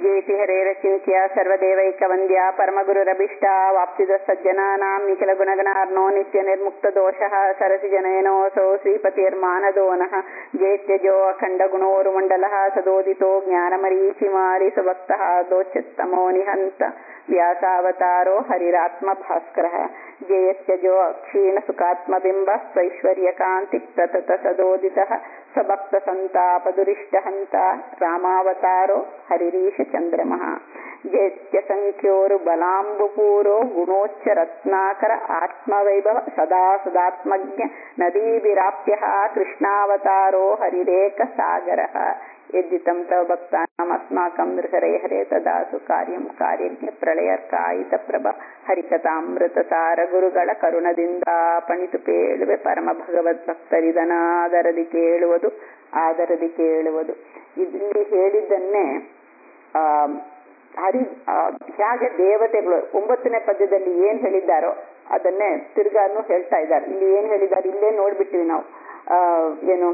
ಜೇತಿ ಹರೇರಚಿಂತ್ಯ ಸರ್ವದೇವೈಕವಂದ್ಯ ಪರಮಗುರುರಭಿಷ್ಟ ವಾಪ್ಸಿದ ಸಜ್ಜನಾನಾಂ ನಿಖಿಲ ಗುಣಗಣಾರ್ನೋ ನಿತ್ಯ ನಿರ್ಮುಕ್ತ ದೋಷಃ ಸರಸಿ ಜನಯನೋऽಸौ ಶ್ರೀಪತಿರ್ಮಾನದೋನಃ ಜೇತ್ಯಜೋ ಅಖಂಡ ಗುಣೋರುಮಂಡಲಃ ಸದೋದಿತೋ ಜ್ಞಾನಮರೀಚಿಮಾರಿ ಸುಭಕ್ತಃ ದೋಚ್ಯತ್ತಮೋ ನಿಹಂತ ವ್ಯಾಸಾವತಾರೋ ಹರಿರಾತ್ಮ ಭಾಸ್ಕರಃ ಜಯತ್ಯಜೋ ಅಕ್ಷೀಣ ಸುಖಾತ್ಮಬಿಂಬ ಸ್ವೈಶ್ವರ್ಯಕಾಂತಿ ಪ್ರತತ ಸದೋದಿತಃ ಸಭಕ್ತ ಸಂತಾಪ ದುರಿಷ್ಟ ಹಂತ ರಾಮಾವತಾರೋ ಹರಿರೀಶ ಚಂದ್ರಮಃ ಜೇತ್ಯ ಸಂಖ್ಯೋರು ಬಲಾಂಬುಪೂರೋ ಗುಣೋಚ್ಚ ರತ್ನಾಕರ ಆತ್ಮವೈಭವ ಸದಾ ಸದಾತ್ಮಜ್ಞ ನದೀಭಿರಾಪ್ಯ ಕೃಷ್ಣಾವತಾರೋ ಹರಿರೇಕ ಸಾಗರ ಯದ್ದಿತಂ ತವ ಭಕ್ತಾನಾಮಸ್ಮಾಕಂ ನೃಹರೇ ಹರೇ ತದಾಸು ಕಾರ್ಯಂ ಕಾರ್ಯಜ್ಞ ಪ್ರಳಯರ್ಕಾಯಿತ ಪ್ರಭ ಹರಿಕಥಾಮೃತ ಸಾರ ಗುರುಗಳ ಕರುಣದಿಂದ ಪಣಿತು ಪೇಳುವೆ ಪರಮ ಭಗವದ್ ಭಕ್ತರಿದನಾದರದಿ ಕೇಳುವುದು ಆದರದಿ ಕೇಳುವುದು ಇಲ್ಲಿ ಹೇಳಿದ್ದನ್ನೇ ಆ ಹರಿ ಹೇಗೆ ದೇವತೆಗಳು ಒಂಬತ್ತನೇ ಪದ್ಯದಲ್ಲಿ ಏನ್ ಹೇಳಿದ್ದಾರೋ ಅದನ್ನೇ ತಿರ್ಗಾನು ಹೇಳ್ತಾ ಇದ್ದಾರೆ ಇಲ್ಲಿ ಏನ್ ಹೇಳಿದ್ದಾರೆ ಇಲ್ಲೇ ನೋಡ್ಬಿಟ್ಟಿವಿ ನಾವು ಆ ಏನು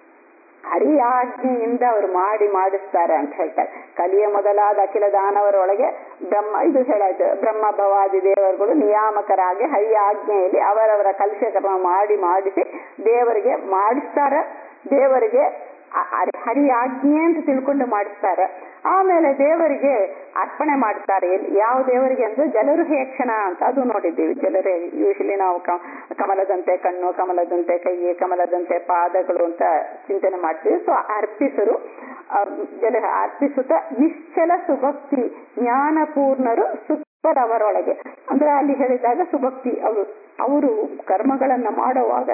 ಹರಿಯಾಜ್ಞೆಯಿಂದ ಅವರು ಮಾಡಿ ಮಾಡಿಸ್ತಾರೆ ಅಂತ ಹೇಳ್ತಾರೆ ಕಲಿಯ ಮೊದಲಾದ ಅಖಿಲ ದಾನವರೊಳಗೆ ಬ್ರಹ್ಮ ಇದು ಹೇಳಾಯ್ತು ಬ್ರಹ್ಮ ಭವಾದಿ ದೇವರುಗಳು ನಿಯಾಮಕರಾಗಿ ಹರಿಯಾಜ್ಞೆಯಲ್ಲಿ ಅವರವರ ಕಲಶ ಕರ್ಮ ಮಾಡಿ ಮಾಡಿಸಿ ದೇವರಿಗೆ ಮಾಡಿಸ್ತಾರೆ ದೇವರಿಗೆ ಹರಿ ಆಜ್ಞೆ ಅಂತ ತಿಳ್ಕೊಂಡು ಮಾಡಿಸ್ತಾರೆ ಆಮೇಲೆ ದೇವರಿಗೆ ಅರ್ಪಣೆ ಮಾಡ್ತಾರೆ ಯಾವ ದೇವರಿಗೆ ಅಂದ್ರೆ ಜಲರುಹೇಕ್ಷಣ ಅಂತ ಅದು ನೋಡಿದ್ದೀವಿ ಜಲರೇ ಯೂಶಲಿ ನಾವು ಕಮಲದಂತೆ ಕಣ್ಣು ಕಮಲದಂತೆ ಕೈ ಕಮಲದಂತೆ ಪಾದಗಳು ಅಂತ ಚಿಂತನೆ ಮಾಡ್ತೀವಿ ಸೊ ಅರ್ಪಿಸರು ಜಲ ಅರ್ಪಿಸುತ್ತ ನಿಶ್ಚಲ ಸುಭಕ್ತಿ ಜ್ಞಾನಪೂರ್ಣರು ಸುಪ್ಪರವರೊಳಗೆ ಅಂದ್ರೆ ಅಲ್ಲಿ ಹೇಳಿದಾಗ ಸುಭಕ್ತಿ ಅವರು ಅವರು ಕರ್ಮಗಳನ್ನ ಮಾಡುವಾಗ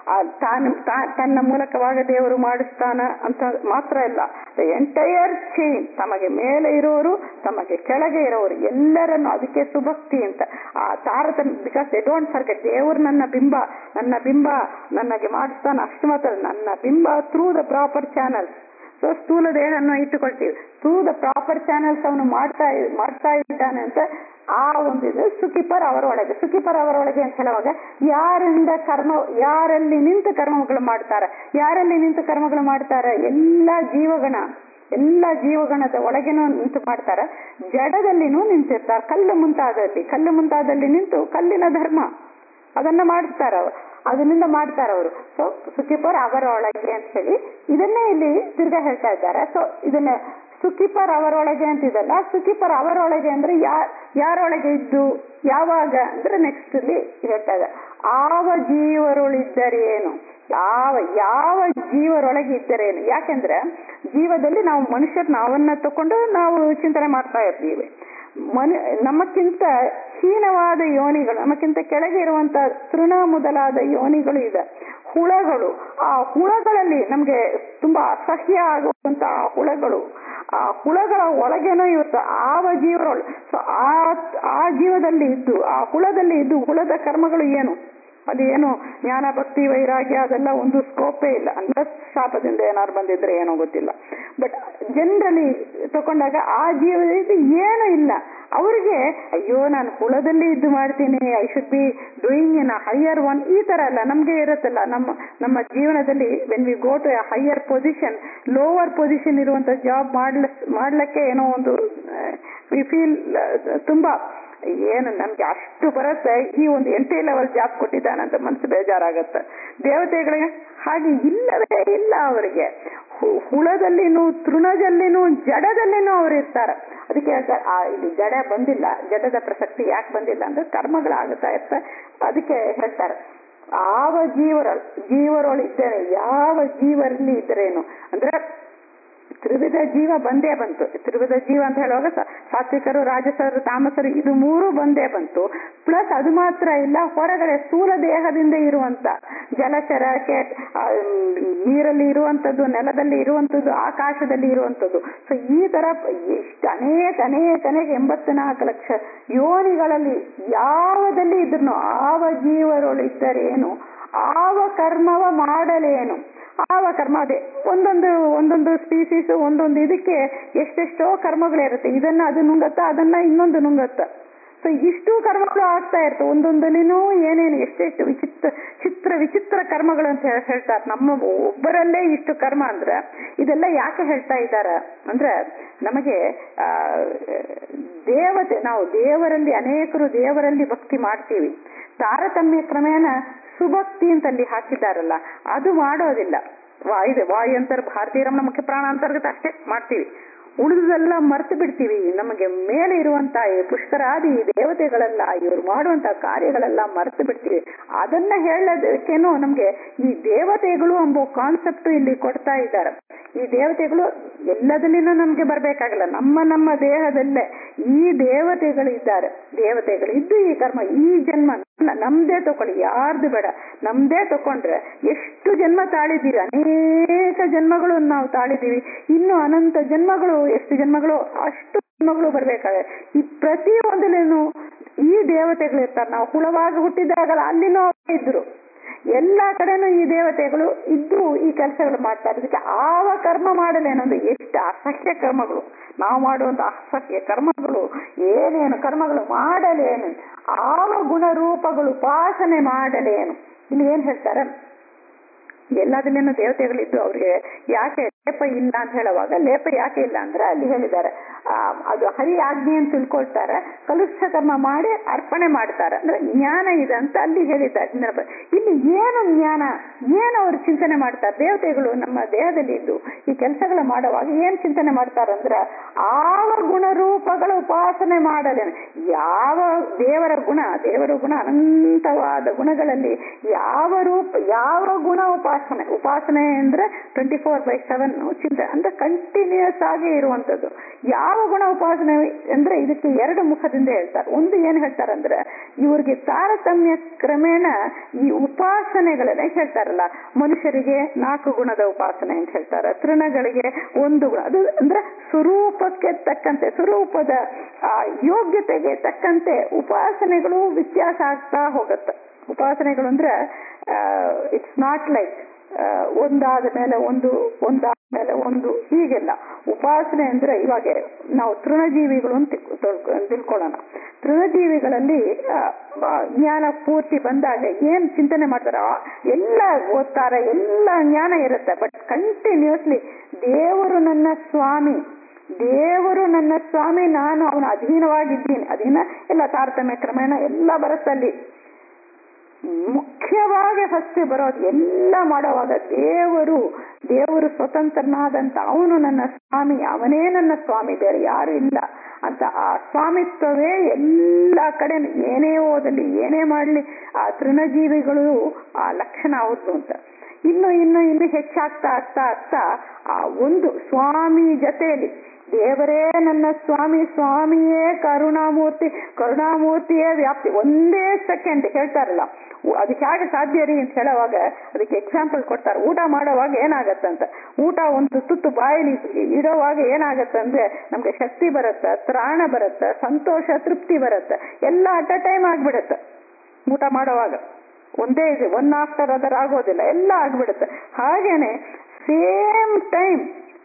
ತಾನು ತನ್ನ ಮೂಲಕವಾಗ ದೇವರು ಮಾಡಿಸ್ತಾನ ಅಂತ ಮಾತ್ರ ಇಲ್ಲ ಎಂಟೈರ್ ಚೈನ್ ತಮಗೆ ಮೇಲೆ ಇರೋರು ತಮಗೆ ಕೆಳಗೆ ಇರೋರು ಎಲ್ಲರನ್ನು ಅದಕ್ಕೆ ಸುಭಕ್ತಿ ಅಂತ ಆ ತಾರತಮ್ಯ ಬಿಕಾಸ್ ದೇ ಡೋಂಟ್ ಫರ್ಗೆಟ್ ದೇವರು ನನ್ನ ಬಿಂಬ ನನ್ನ ಬಿಂಬ ನನಗೆ ಮಾಡಿಸ್ತಾನ ಅಷ್ಟು ಮಾತ್ರ ನನ್ನ ಬಿಂಬ through the proper channels so ಸ್ಥೂಲ ದೇಹವನ್ನು ಇಟ್ಟುಕೊಳ್ತೀವಿ ಥ್ರೂ ದ ಪ್ರಾಪರ್ ಚಾನಲ್ಸ್ ಅವನು ಮಾಡ್ತಾ ಮಾಡ್ತಾ ಇದ್ದಾನೆ ಅಂತ ಆ ಒಂದು ಇದು ಸುಖಿಪರ್ ಅವರೊಳಗೆ ಸುಖಿಪರ್ ಅವರೊಳಗೆ ಅಂತ ಹೇಳುವಾಗ ಯಾರಿಂದ ಕರ್ಮ ಯಾರಲ್ಲಿ ನಿಂತು ಕರ್ಮಗಳು ಮಾಡ್ತಾರೆ ಯಾರಲ್ಲಿ ನಿಂತು ಕರ್ಮಗಳು ಮಾಡ್ತಾರೆ ಎಲ್ಲ ಜೀವಗಣ ಎಲ್ಲ ಜೀವಗಣದ ಒಳಗೇನೂ ನಿಂತು ಮಾಡ್ತಾರೆ ಜಡದಲ್ಲಿನೂ ನಿಂತಿರ್ತಾರೆ ಕಲ್ಲು ಮುಂತಾದಲ್ಲಿ ಕಲ್ಲು ಮುಂತಾದಲ್ಲಿ ನಿಂತು ಕಲ್ಲಿನ ಧರ್ಮ ಅದನ್ನ ಮಾಡಿಸ್ತಾರ ಅವರು ಅದರಿಂದ ಮಾಡ್ತಾರ ಅವರು ಸೊ ಸುಖಿಪರ್ ಅವರೊಳಗೆ ಅಂತ ಹೇಳಿ ಇದನ್ನೇ ಇಲ್ಲಿ ತಿರ್ಗಾ ಹೇಳ್ತಾ ಇದ್ದಾರೆ ಸೊ ಇದನ್ನೇ ಸುಖಿಪರ್ ಅವರೊಳಗೆ ಅಂತಿದಲ್ಲ ಸುಖಿಪರ್ ಅವರೊಳಗೆ ಅಂದ್ರೆ ಯಾರ್ ಯಾರೊಳಗೆ ಇದ್ದು ಯಾವಾಗ ಅಂದ್ರೆ ನೆಕ್ಸ್ಟ್ ಇಲ್ಲಿ ಹೇಳ್ತಾ ಇದ್ದಾರೆ ಆವ ಜೀವರೊಳಿದ್ದರೇನು ಯಾವ ಯಾವ ಜೀವರೊಳಗೆ ಇದ್ದರೇನು ಯಾಕೆಂದ್ರೆ ಜೀವದಲ್ಲಿ ನಾವು ಮನುಷ್ಯರ್ ನಾವನ್ನ ತಕೊಂಡು ನಾವು ಚಿಂತನೆ ಮಾಡ್ತಾ ಇರ್ತೀವಿ ಮನು ನಮಕ್ಕಿಂತ ಹೀನವಾದ ಯೋನಿಗಳು ನಮಕ್ಕಿಂತ ಕೆಳಗೆ ಇರುವಂತ ತೃಣ ಮೊದಲಾದ ಯೋನಿಗಳು ಇದೆ ಹುಳಗಳು ಆ ಹುಳಗಳಲ್ಲಿ ನಮ್ಗೆ ತುಂಬಾ ಅಸಹ್ಯ ಆಗುವಂತ ಆ ಹುಳಗಳು ಆ ಹುಳಗಳ ಒಳಗೇನೋ ಇರುತ್ತೆ ಆವ ಜೀವರೊಳ ಸೊ ಆ ಆ ಜೀವದಲ್ಲಿ ಇದ್ದು ಆ ಹುಳದಲ್ಲಿ ಇದ್ದು ಹುಳದ ಕರ್ಮಗಳು ಏನು ಅದು ಏನು ಜ್ಞಾನ ಭಕ್ತಿ ವೈರಾಗ್ಯ ಅದೆಲ್ಲ ಒಂದು ಸ್ಕೋಪೇ ಇಲ್ಲ ಅಂದ್ರೆ ಶಾಪದಿಂದ ಏನಾದ್ರು ಬಂದಿದ್ರೆ ಏನೋ ಗೊತ್ತಿಲ್ಲ ಬಟ್ ಜನರಲಿ ತಕೊಂಡಾಗ ಆ ಜೀವದಲ್ಲಿ ಏನು ಇಲ್ಲ ಅವ್ರಿಗೆ ಅಯ್ಯೋ ನಾನು ಹುಳದಲ್ಲಿ ಇದ್ದು ಮಾಡ್ತೀನಿ I should be doing in higher one ಈ ತರ ಅಲ್ಲ ನಮ್ಗೆ ಇರುತ್ತಲ್ಲ ನಮ್ಮ ನಮ್ಮ ಜೀವನದಲ್ಲಿ when we go to higher position lower position ಇರುವಂತ ಜಾಬ್ ಮಾಡ್ಲ ಮಾಡ್ಲಿಕ್ಕೆ ಏನೋ ಒಂದು ವಿ ಫೀಲ್ ತುಂಬಾ ಏನು ನಮ್ಗೆ ಅಷ್ಟು ಬರುತ್ತೆ ಈ ಒಂದು ಎಂಟೇ ಲೆವೆಲ್ ಜಾಬ್ ಕೊಟ್ಟಿದ್ದಾನಂತ ಮನಸ್ಸು ಬೇಜಾರಾಗತ್ತೆ ದೇವತೆಗಳಿಗೆ ಹಾಗೆ ಇಲ್ಲವೇ ಇಲ್ಲ ಅವರಿಗೆ ಹುಳದಲ್ಲಿನೂ ತೃಣದಲ್ಲಿನೂ ಜಡದಲ್ಲಿನೂ ಅವ್ರು ಇರ್ತಾರೆ ಅದಕ್ಕೆ ಹೇಳ್ತಾರೆ ಆ ಇಲ್ಲಿ ಜಡ ಬಂದಿಲ್ಲ ಜಡದ ಪ್ರಸಕ್ತಿ ಯಾಕೆ ಬಂದಿಲ್ಲ ಅಂದ್ರೆ ಕರ್ಮಗಳಾಗುತ್ತಾ ಇರ್ತಾರೆ ಅದಕ್ಕೆ ಹೇಳ್ತಾರೆ ಯಾವ ಜೀವರ ಜೀವರೊಳಿದ್ದರೆ ಯಾವ ಜೀವರಲ್ಲಿ ಇದ್ದರೇನು ಅಂದ್ರೆ ತ್ರಿವಿಧ ಜೀವ ಬಂದೇ ಬಂತು ತ್ರಿವಿಧ ಜೀವ ಅಂತ ಹೇಳುವಾಗ ಸಾತ್ವಿಕರು ರಾಜಸರು ತಾಮಸರು ಇದು ಮೂರು ಬಂದೇ ಬಂತು ಪ್ಲಸ್ ಅದು ಮಾತ್ರ ಇಲ್ಲ ಹೊರಗಡೆ ಸ್ಥೂಲ ದೇಹದಿಂದ ಇರುವಂತ ಜಲಚರ ನೀರಲ್ಲಿ ಇರುವಂತದ್ದು ನೆಲದಲ್ಲಿ ಇರುವಂತದ್ದು ಆಕಾಶದಲ್ಲಿ ಇರುವಂತದ್ದು ಸೊ ಈ ತರ ಎಷ್ಟು ಅನೇಕ ಅನೇಕ ಅನೇಕ ಎಂಬತ್ತು ನಾಲ್ಕು ಲಕ್ಷ ಯೋನಿಗಳಲ್ಲಿ ಯಾವದಲ್ಲಿ ಇದ್ರು ಆವ ಜೀವರೊಳಿದ್ದರೇನು ಆವ ಕರ್ಮವ ಮಾಡಲೇನು ಆವ ಕರ್ಮ ಅದೇ ಒಂದೊಂದು ಒಂದೊಂದು ಸ್ಪೀಸೀಸ್ ಒಂದೊಂದು ಇದಕ್ಕೆ ಎಷ್ಟೆಷ್ಟೋ ಕರ್ಮಗಳಿರುತ್ತೆ ಇದನ್ನ ಅದು ನುಂಗತ್ತ ಅದನ್ನ ಇನ್ನೊಂದು ನುಂಗತ್ತ ಸೊ ಇಷ್ಟು ಕರ್ಮಗಳು ಆಗ್ತಾ ಇರ್ತವೆ ಒಂದೊಂದಲ್ಲಿನೂ ಏನೇನು ಎಷ್ಟೆಷ್ಟು ವಿಚಿತ್ರ ಚಿತ್ರ ವಿಚಿತ್ರ ಕರ್ಮಗಳು ಅಂತ ಹೇಳಿ ಹೇಳ್ತಾರೆ ನಮ್ಮ ಒಬ್ಬರಲ್ಲೇ ಇಷ್ಟು ಕರ್ಮ ಅಂದ್ರೆ ಇದೆಲ್ಲ ಯಾಕೆ ಹೇಳ್ತಾ ಇದ್ದಾರೆ ಅಂದ್ರೆ ನಮಗೆ ಆ ದೇವತೆ ನಾವು ದೇವರಲ್ಲಿ ಅನೇಕರು ದೇವರಲ್ಲಿ ಭಕ್ತಿ ಮಾಡ್ತೀವಿ ತಾರತಮ್ಯ ಕ್ರಮೇಣ ಸುಭಕ್ತಿ ಅಂತ ಅಲ್ಲಿ ಹಾಕಿದ್ದಾರಲ್ಲ ಅದು ಮಾಡೋದಿಲ್ಲ ವಾಯು ವಾಯುಂತರ ಭಾರತೀಯ ರಮಣ ಮುಖ್ಯ ಪ್ರಾಣಾಂತರ್ಗತ ಅಷ್ಟೇ ಮಾಡ್ತೀವಿ ಉಳಿದೆಲ್ಲ ಮರ್ತು ಬಿಡ್ತೀವಿ ನಮಗೆ ಮೇಲೆ ಇರುವಂತ ಈ ಪುಷ್ಕರಾದಿ ದೇವತೆಗಳೆಲ್ಲ ಇವರು ಮಾಡುವಂತ ಕಾರ್ಯಗಳೆಲ್ಲ ಮರ್ತು ಬಿಡ್ತೀವಿ ಅದನ್ನ ಹೇಳೋದಕ್ಕೇನೋ ನಮ್ಗೆ ಈ ದೇವತೆಗಳು ಎಂಬ ಕಾನ್ಸೆಪ್ಟ್ ಇಲ್ಲಿ ಕೊಡ್ತಾ ಇದ್ದಾರೆ ಈ ದೇವತೆಗಳು ಎಲ್ಲದಲ್ಲಿನೂ ನಮ್ಗೆ ಬರ್ಬೇಕಾಗಲ್ಲ ನಮ್ಮ ನಮ್ಮ ದೇಹದಲ್ಲೇ ಈ ದೇವತೆಗಳು ಇದ್ದಾರೆ ದೇವತೆಗಳು ಇದ್ದು ಈ ಕರ್ಮ ಈ ಜನ್ಮ ನಮ್ದೇ ತಕೊಳ್ಳಿ ಯಾರ್ದು ಬೇಡ ನಮ್ದೇ ತಕೊಂಡ್ರೆ ಎಷ್ಟು ಜನ್ಮ ತಾಳಿದ್ದೀವಿ ಅನೇಕ ಜನ್ಮಗಳು ನಾವು ತಾಳಿದ್ದೀವಿ ಇನ್ನು ಅನಂತ ಜನ್ಮಗಳು ಎಷ್ಟು ಜನ್ಮಗಳು ಅಷ್ಟು ಜನ್ಮಗಳು ಬರ್ಬೇಕಾದ್ರೆ ಈ ಪ್ರತಿ ಒಂದಲೇನು ಈ ದೇವತೆಗಳು ಇರ್ತಾರೆ ನಾವು ಹುಳವಾಗಿ ಹುಟ್ಟಿದಾಗಲ್ಲ ಅಲ್ಲಿನೂ ಇದ್ರು ಎಲ್ಲಾ ಕಡೆನೂ ಈ ದೇವತೆಗಳು ಇದ್ದು ಈ ಕೆಲಸಗಳು ಮಾಡ್ತಾರೆ ಇದಕ್ಕೆ ಆವ ಕರ್ಮ ಮಾಡಲೇನೊಂದು ಎಷ್ಟು ಅಸಹ್ಯ ಕರ್ಮಗಳು ನಾವು ಮಾಡುವಂತ ಅಸಹ್ಯ ಕರ್ಮಗಳು ಏನೇನು ಕರ್ಮಗಳು ಮಾಡಲೇನು ಆವ ಗುಣರೂಪಗಳು ಉಪಾಸನೆ ಮಾಡಲೇನು ಇಲ್ಲಿ ಏನ್ ಹೇಳ್ತಾರೆ ಎಲ್ಲದಲ್ಲೇನು ದೇವತೆಗಳಿದ್ದು ಅವ್ರಿಗೆ ಯಾಕೆ ಲೇಪ ಇಲ್ಲ ಅಂತ ಹೇಳುವಾಗ ಲೇಪ ಯಾಕೆ ಇಲ್ಲ ಅಂದ್ರೆ ಅಲ್ಲಿ ಹೇಳಿದ್ದಾರೆ ಆ, ಅದು ಹರಿ ಆಜ್ಞೆ ಅಂತ ತಿಳ್ಕೊಳ್ತಾರೆ ಕಲುಷ ಕರ್ಮ ಮಾಡಿ ಅರ್ಪಣೆ ಮಾಡ್ತಾರೆ ಅಂದ್ರೆ ಜ್ಞಾನ ಇದೆ ಅಂತ ಅಲ್ಲಿ ಹೇಳಿದ್ದಾರೆ ಇನ್ನೊಬ್ಬ- ಇಲ್ಲಿ ಏನು ಜ್ಞಾನ ಏನು ಅವರು ಚಿಂತನೆ ಮಾಡ್ತಾರೆ ದೇವತೆಗಳು ನಮ್ಮ ದೇಹದಲ್ಲಿ ಇದ್ದು ಈ ಕೆಲಸಗಳ ಮಾಡುವಾಗ ಏನ್ ಚಿಂತನೆ ಮಾಡ್ತಾರೆ ಅಂದ್ರೆ ಆವ ಗುಣರೂಪಗಳ ಉಪಾಸನೆ ಮಾಡಲೇನು ಯಾವ ದೇವರ ಗುಣ ದೇವರ ಗುಣ ಅನಂತವಾದ ಗುಣಗಳಲ್ಲಿ ಯಾವ ರೂಪ ಯಾವ ಗುಣ ಉಪಾಸನೆ ಉಪಾಸನೆ ಅಂದ್ರೆ ಟ್ವೆಂಟಿ ಫೋರ್ ಬೈ ಸೆವೆನ್ ಚಿಂತೆ ಅಂದ್ರೆ ಕಂಟಿನ್ಯೂಸ್ ಆಗಿ ಇರುವಂತದ್ದು ಯಾವ ಗುಣ ಉಪಾಸನೆ ಅಂದ್ರೆ ಇದಕ್ಕೆ ಎರಡು ಮುಖದಿಂದ ಹೇಳ್ತಾರೆ ಒಂದು ಏನ್ ಹೇಳ್ತಾರೆ ಅಂದ್ರೆ ಇವ್ರಿಗೆ ತಾರತಮ್ಯ ಕ್ರಮೇಣ ಈ ಉಪಾಸನೆಗಳನ್ನ ಹೇಳ್ತಾರಲ್ಲ ಮನುಷ್ಯರಿಗೆ ನಾಲ್ಕು ಗುಣದ ಉಪಾಸನೆ ಅಂತ ಹೇಳ್ತಾರೆ ತೃಣಗಳಿಗೆ ಒಂದು ಗುಣ ಅದು ಅಂದ್ರೆ ಸ್ವರೂಪಕ್ಕೆ ತಕ್ಕಂತೆ ಸ್ವರೂಪದ ಆ ಯೋಗ್ಯತೆಗೆ ತಕ್ಕಂತೆ ಉಪಾಸನೆಗಳು ವ್ಯತ್ಯಾಸ ಆಗ್ತಾ ಹೋಗುತ್ತೆ ಉಪಾಸನೆಗಳು ಅಂದ್ರೆ ಇಟ್ಸ್ ನಾಟ್ ಲೈಕ್ ಒಂದಾದ ಮೇಲೆ ಒಂದು ಒಂದಾದ ಮೇಲೆ ಒಂದು ಹೀಗೆಲ್ಲ ಉಪಾಸನೆ ಅಂದ್ರೆ ಇವಾಗ ನಾವು ತೃಣಜೀವಿಗಳು ಅಂತ ತಿಳ್ಕೊ- ತಿಳ್ಕೊಳ್ಳೋಣ ತೃಣಜೀವಿಗಳಲ್ಲಿ ಆ, ಆ, ಜ್ಞಾನ ಪೂರ್ತಿ ಬಂದಾಗ ಏನ್ ಚಿಂತನೆ ಮಾಡ್ತಾರ ಎಲ್ಲ ಓದ್ತಾರೆ ಎಲ್ಲ ಜ್ಞಾನ ಇರುತ್ತೆ ಬಟ್ ಕಂಟಿನ್ಯೂಸ್ಲಿ ದೇವರು ನನ್ನ ಸ್ವಾಮಿ ದೇವರು ನನ್ನ ಸ್ವಾಮಿ ನಾನು ಅವನ ಅಧೀನವಾಗಿದ್ದೀನಿ ಅಧೀನ ಎಲ್ಲ ತಾರತಮ್ಯ ಕ್ರಮೇಣ ಎಲ್ಲ ಬರುತ್ತಲ್ಲಿ ಮುಖ್ಯವಾಗಿ ಫಸ್ಟ್ ಬರೋದು ಎಲ್ಲ ಮಾಡುವಾಗ ದೇವರು ದೇವರು ಸ್ವತಂತ್ರನಾದಂತ ಅವನು ನನ್ನ ಸ್ವಾಮಿ ಅವನೇ ನನ್ನ ಸ್ವಾಮಿ ಬೇರೆ ಯಾರು ಇಲ್ಲ ಅಂತ ಆ ಸ್ವಾಮಿತ್ವವೇ ಎಲ್ಲ ಕಡೆ ಏನೇ ಓದಲಿ ಏನೇ ಮಾಡಲಿ ಆ ತೃಣಜೀವಿಗಳು ಆ ಲಕ್ಷಣ ಅವ್ರದ್ದು ಅಂತ ಇನ್ನು ಇನ್ನು ಇನ್ನು ಹೆಚ್ಚಾಗ್ತಾ ಆಗ್ತಾ ಆಗ್ತಾ ಆ ಒಂದು ಸ್ವಾಮಿ ಜೊತೆಯಲ್ಲಿ ದೇವರೇ ನನ್ನ ಸ್ವಾಮಿ ಸ್ವಾಮಿಯೇ ಕರುಣಾಮೂರ್ತಿ ಕರುಣಾಮೂರ್ತಿಯೇ ವ್ಯಾಪ್ತಿ ಒಂದೇ ಸೆಕೆಂಡ್ ಹೇಳ್ತಾರಲ್ಲ ಅದಕ್ಕೆ ಹೇಗೆ ಸಾಧ್ಯ ರೀ ಅಂತ ಹೇಳುವಾಗ ಅದಕ್ಕೆ ಎಕ್ಸಾಂಪಲ್ ಕೊಡ್ತಾರೆ ಊಟ ಮಾಡುವಾಗ ಏನಾಗತ್ತಂತ ಊಟ ಒಂದು ತುತ್ತು ಬಾಯಲ್ಲಿ ಇಡೋವಾಗ ಏನಾಗತ್ತಂದ್ರೆ ನಮ್ಗೆ ಶಕ್ತಿ ಬರುತ್ತೆ ತ್ರಾಣ ಬರುತ್ತೆ ಸಂತೋಷ ತೃಪ್ತಿ ಬರುತ್ತೆ ಎಲ್ಲ ಅಟ್ ಅ ಟೈಮ್ ಆಗ್ಬಿಡುತ್ತೆ ಊಟ ಮಾಡುವಾಗ ಒಂದೇ ಇದೆ ಒನ್ ಆಫ್ಟರ್ ಅದರ್ ಆಗೋದಿಲ್ಲ ಎಲ್ಲ ಆಗ್ಬಿಡುತ್ತೆ ಹಾಗೇನೆ ಸೇಮ್ ಟೈಮ್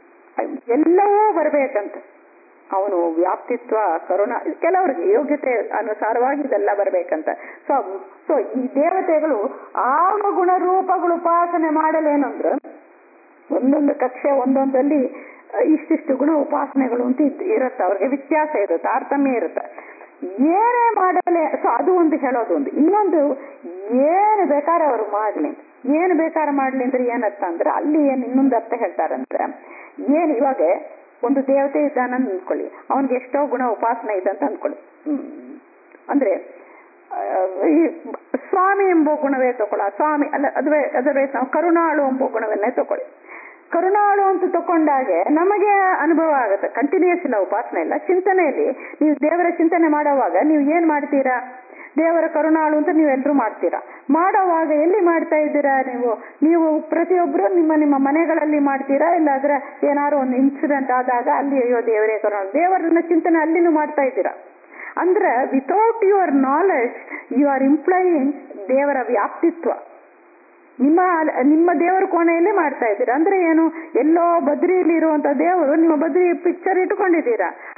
ಎಲ್ಲವೂ ಬರ್ಬೇಕಂತ ಅವನು ವ್ಯಾಪ್ತಿತ್ವ ಕರುಣ ಕೆಲವರಿಗೆ ಯೋಗ್ಯತೆ ಅನುಸಾರವಾಗಿ ಇದೆಲ್ಲ ಬರ್ಬೇಕಂತ ಸೊ ಸೊ ಈ ದೇವತೆಗಳು ಆವ ಗುಣ ರೂಪಗಳು ಉಪಾಸನೆ ಮಾಡಲೇನಂದ್ರೆ ಒಂದೊಂದು ಕಕ್ಷೆ ಒಂದೊಂದಲ್ಲಿ ಇಷ್ಟಿಷ್ಟು ಗುಣ ಉಪಾಸನೆಗಳು ಅಂತ ಇದ್- ಇರುತ್ತೆ ಅವ್ರಿಗೆ ವ್ಯತ್ಯಾಸ ಇರುತ್ತೆ ತಾರತಮ್ಯ ಇರುತ್ತೆ ಏನೇ ಮಾಡಲೆ ಸೊ ಅದು ಒಂದು ಹೇಳೋದು ಒಂದು ಇನ್ನೊಂದು ಏನು ಬೇಕಾದ್ರೆ ಅವರು ಮಾಡ್ಲಿ ಏನು ಬೇಕಾದ್ರೆ ಮಾಡ್ಲಿ ಅಂದ್ರೆ ಏನರ್ಥ ಅಂದ್ರೆ ಅಲ್ಲಿ ಏನ್ ಇನ್ನೊಂದು ಅರ್ಥ ಹೇಳ್ತಾರಂದ್ರೆ ಏನ್ ಇವಾಗ ಒಂದು ದೇವತೆ ಇದ್ದಾನ ಅಂದ್ಕೊಳ್ಳಿ ಅವನ್ಗೆ ಎಷ್ಟೋ ಗುಣ ಉಪಾಸನೆ ಇದೆ ಅಂತ ಅಂದ್ಕೊಳ್ಳಿ ಹ್ಮ್. ಅಂದ್ರೆ ಆ, ಈ ಸ್ವಾಮಿ ಎಂಬ ಗುಣವೇ ತಗೊಳ್ಳ ಸ್ವಾಮಿ ಅಲ್ಲ ಅದುವೇ ಅದವೇ ನಾವು ಕರುಣಾಳು ಎಂಬ ಗುಣವನ್ನೇ ತಗೊಳ್ಳಿ ಕರುಣಾಳು ಅಂತ ತಕೊಂಡಾಗೆ ನಮಗೆ ಅನುಭವ ಆಗುತ್ತೆ ಕಂಟಿನ್ಯೂಸ್ ಇಲ್ಲ ಉಪಾಸನೆ ಇಲ್ಲ ಚಿಂತನೆಯಲ್ಲಿ ನೀವು ದೇವರ ಚಿಂತನೆ ಮಾಡುವಾಗ ನೀವು ಏನ್ ಮಾಡ್ತೀರಾ ದೇವರ ಕರುಣಾಳು ಅಂತ ನೀವೆಲ್ಲರೂ ಮಾಡ್ತೀರಾ ಮಾಡೋವಾಗ ಎಲ್ಲಿ ಮಾಡ್ತಾ ಇದ್ದೀರಾ ನೀವು ನೀವು ಪ್ರತಿಯೊಬ್ಬರು ನಿಮ್ಮ ನಿಮ್ಮ ಮನೆಗಳಲ್ಲಿ ಮಾಡ್ತೀರಾ ಇಲ್ಲಾದ್ರೆ ಏನಾದ್ರು ಒಂದು ಇನ್ಸಿಡೆಂಟ್ ಆದಾಗ ಅಲ್ಲಿ ಅಯ್ಯೋ ದೇವರೇ ಕರುಣಾಳು ದೇವರನ್ನ ಚಿಂತನೆ ಅಲ್ಲಿನೂ ಮಾಡ್ತಾ ಇದ್ದೀರಾ ಅಂದ್ರೆ without your knowledge you are employing ದೇವರ ವ್ಯಾಪ್ತಿತ್ವ ನಿಮ್ಮ ನಿಮ್ಮ ದೇವರ ಕೋಣೆಯಲ್ಲಿ ಮಾಡ್ತಾ ಇದ್ದೀರಾ ಅಂದ್ರೆ ಏನು ಎಲ್ಲೋ ಬದ್ರಿಯಲ್ಲಿ ಇರುವಂತ ದೇವರು ನಿಮ್ಮ ಬದ್ರಿ ಪಿಕ್ಚರ್ ಇಟ್ಕೊಂಡಿದ್ದೀರಾ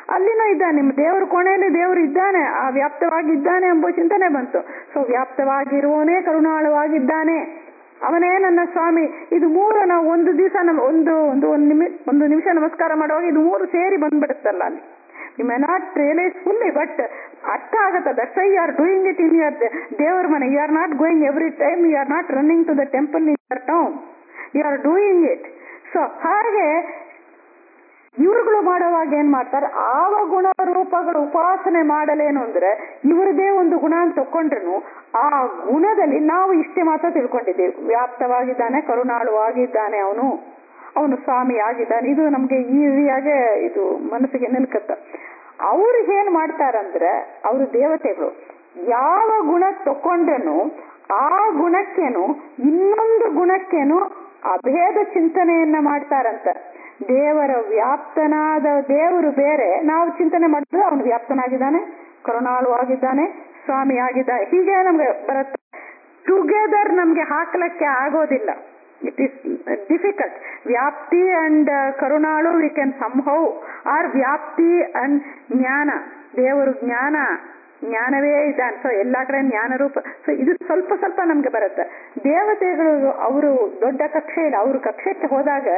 ಅಲ್ಲಿನೂ ಇದ್ದಾನೆ ನಿಮ್ಮ ದೇವರ ಕೋಣೆಯಲ್ಲಿ ದೇವರು ಇದ್ದಾನೆ ಆ ವ್ಯಾಪ್ತವಾಗಿದ್ದಾನೆ ಎಂಬ ಚಿಂತನೆ ಬಂತು ಸೊ ವ್ಯಾಪ್ತವಾಗಿರುವವನೇ ಕರುಣಾಳವಾಗಿದ್ದಾನೆ ಅವನೇ ನನ್ನ ಸ್ವಾಮಿ ಇದು ಮೂರು ನಾವು ಒಂದು ದಿವಸ ಒಂದು ಒಂದು ಒಂದು ನಿಮಿ ಒಂದು ನಿಮಿಷ ನಮಸ್ಕಾರ ಮಾಡುವಾಗ ಇದು ಮೂರು ಸೇರಿ ಬಂದ್ಬಿಡುತ್ತಲ್ಲ ಅಲ್ಲಿ you may not realise fully but ಅರ್ಥ ಆಗುತ್ತೆ that's why you are doing it in your ದೇವರ ಮನೆ you are not going every time you are not running to the temple in your town you are doing it so ಹಾಗೆ ಇವ್ರುಗಳು ಮಾಡುವಾಗ ಏನ್ ಮಾಡ್ತಾರೆ ಆವ ಗುಣ ರೂಪಗಳು ಉಪಾಸನೆ ಮಾಡಲೇನು ಅಂದ್ರೆ ಇವ್ರದೇ ಒಂದು ಗುಣ ಅಂತ ತಕೊಂಡ್ರು ಆ ಗುಣದಲ್ಲಿ ನಾವು ಇಷ್ಟೇ ಮಾತ್ರ ತಿಳ್ಕೊಂಡಿದ್ದೇವೆ ವ್ಯಾಪ್ತವಾಗಿದ್ದಾನೆ ಕರುಣಾಳುವಾಗಿದ್ದಾನೆ ಅವನು ಅವನು ಸ್ವಾಮಿ ಆಗಿದ್ದಾನೆ ಇದು ನಮ್ಗೆ ಈಸಿಯಾಗೆ ಇದು ಮನಸ್ಸಿಗೆ ನಿಲ್ಕತ್ತ ಅವ್ರಿಗೆ ಏನ್ ಮಾಡ್ತಾರಂದ್ರೆ ಅವರು ದೇವತೆಗಳು ಯಾವ ಗುಣ ತಕೊಂಡ್ರೇನು ಆ ಗುಣಕ್ಕೇನು ಇನ್ನೊಂದು ಗುಣಕ್ಕೇನು ಅಭೇದ ಚಿಂತನೆಯನ್ನ ಮಾಡ್ತಾರಂತ ದೇವರ ವ್ಯಾಪ್ತನಾದ ದೇವರು ಬೇರೆ ನಾವು ಚಿಂತನೆ ಮಾಡಿದ್ರೆ ಅವನು ವ್ಯಾಪ್ತನಾಗಿದ್ದಾನೆ ಕರುಣಾಳು ಆಗಿದ್ದಾನೆ ಸ್ವಾಮಿ ಆಗಿದ್ದಾನೆ ಹೀಗೆ ನಮ್ಗೆ ಬರುತ್ತೆ ಟುಗೆದರ್ ನಮ್ಗೆ ಹಾಕ್ಲಕ್ಕೆ ಆಗೋದಿಲ್ಲ ಇಟ್ ಈಸ್ ಡಿಫಿಕಲ್ಟ್ ವ್ಯಾಪ್ತಿ ಅಂಡ್ ಕರುಣಾಳು ವಿ ಕ್ಯಾನ್ ಸಂಹೌ ಆರ್ ವ್ಯಾಪ್ತಿ ಅಂಡ್ ಜ್ಞಾನ ದೇವರು ಜ್ಞಾನ ಜ್ಞಾನವೇ ಇದ್ದಾನೆ ಸೊ ಎಲ್ಲಾ ಕಡೆ ಜ್ಞಾನ ರೂಪ ಸೊ ಇದು ಸ್ವಲ್ಪ ಸ್ವಲ್ಪ ನಮ್ಗೆ ಬರುತ್ತೆ ದೇವತೆಗಳು ಅವರು ದೊಡ್ಡ ಕಕ್ಷೆಯಲ್ಲಿ ಅವ್ರ ಕಕ್ಷೆಗೆ ಹೋದಾಗ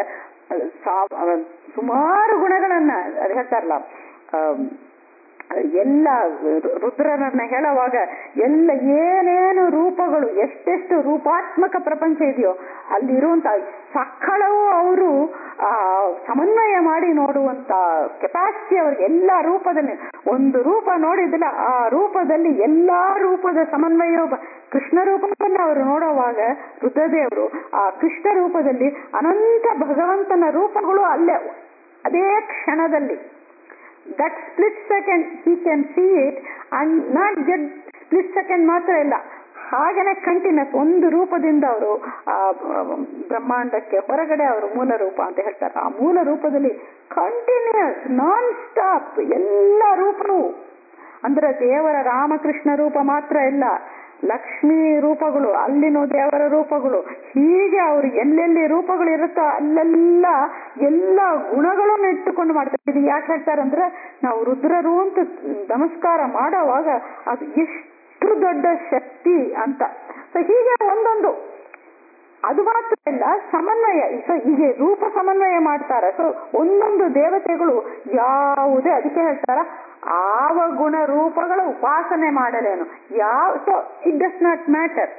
ಸುಮಾರು ಗುಣಗಳನ್ನ ಅದು ಹೇಳ್ತಾರಲ್ಲ ಎಲ್ಲ ರುದ್ರನನ್ನ ಹೇಳುವಾಗ ಎಲ್ಲ ಏನೇನು ರೂಪಗಳು ಎಷ್ಟೆಷ್ಟು ರೂಪಾತ್ಮಕ ಪ್ರಪಂಚ ಇದೆಯೋ ಅಲ್ಲಿರುವಂತ ಸಕ್ಕಳವು ಅವರು ಆ ಸಮನ್ವಯ ಮಾಡಿ ನೋಡುವಂತ ಕೆಪಾಸಿಟಿ ಅವ್ರಿಗೆ ಎಲ್ಲಾ ರೂಪದಲ್ಲಿ ಒಂದು ರೂಪ ನೋಡಿದಿಲ್ಲ ಆ ರೂಪದಲ್ಲಿ ಎಲ್ಲಾ ರೂಪದ ಸಮನ್ವಯ ಕೃಷ್ಣ ರೂಪವನ್ನ ಅವರು ನೋಡುವಾಗ ರುದ್ರದೇವರು ಆ ಕೃಷ್ಣ ರೂಪದಲ್ಲಿ ಅನಂತ ಭಗವಂತನ ರೂಪಗಳು ಅಲ್ಲೇ ಅದೇ ಕ್ಷಣದಲ್ಲಿ that split second he can see it and not get split second ಮಾತ್ರ ಇಲ್ಲ ಹಾಗೇನೆ ಕಂಟಿನ್ಯೂಸ್ ಒಂದು ರೂಪದಿಂದ ಅವರು ಆ ಬ್ರಹ್ಮಾಂಡಕ್ಕೆ ಹೊರಗಡೆ ಅವರು ಮೂಲ ರೂಪ ಅಂತ ಹೇಳ್ತಾರೆ ಆ ಮೂಲ ರೂಪದಲ್ಲಿ ಕಂಟಿನ್ಯೂಸ್ ನಾನ್ ಸ್ಟಾಪ್ ಎಲ್ಲ ರೂಪವು ಅಂದ್ರೆ ದೇವರ ರಾಮಕೃಷ್ಣ ರೂಪ ಮಾತ್ರ ಇಲ್ಲ ಲಕ್ಷ್ಮೀ ರೂಪಗಳು ಅಲ್ಲಿನೂ ದೇವರ ರೂಪಗಳು ಹೀಗೆ ಅವರು ಎಲ್ಲೆಲ್ಲಿ ರೂಪಗಳು ಇರುತ್ತೋ ಅಲ್ಲೆಲ್ಲ ಎಲ್ಲ ಗುಣಗಳನ್ನು ಇಟ್ಟುಕೊಂಡು ಮಾಡ್ತಾರೆ ಇದು ಯಾಕೆ ಹೇಳ್ತಾರೆ ಅಂದ್ರೆ ನಾವು ರುದ್ರರು ಅಂತ ನಮಸ್ಕಾರ ಮಾಡೋವಾಗ ಅದು ಎಷ್ಟು ದೊಡ್ಡ ಶಕ್ತಿ ಅಂತ ಸೊ ಹೀಗೆ ಒಂದೊಂದು ಅದು ಮಾತ್ರ ಇಲ್ಲ ಸಮನ್ವಯ ಸೊ ಹೀಗೆ ರೂಪ ಸಮನ್ವಯ ಮಾಡ್ತಾರೆ ಸೊ ಒಂದೊಂದು ದೇವತೆಗಳು ಯಾವುದೇ ಅದಕ್ಕೆ ಹೇಳ್ತಾರ ಆವ ಗುಣ ರೂಪಗಳ ಉಪಾಸನೆ ಮಾಡಲೇನು ಯಾವ so it does not matter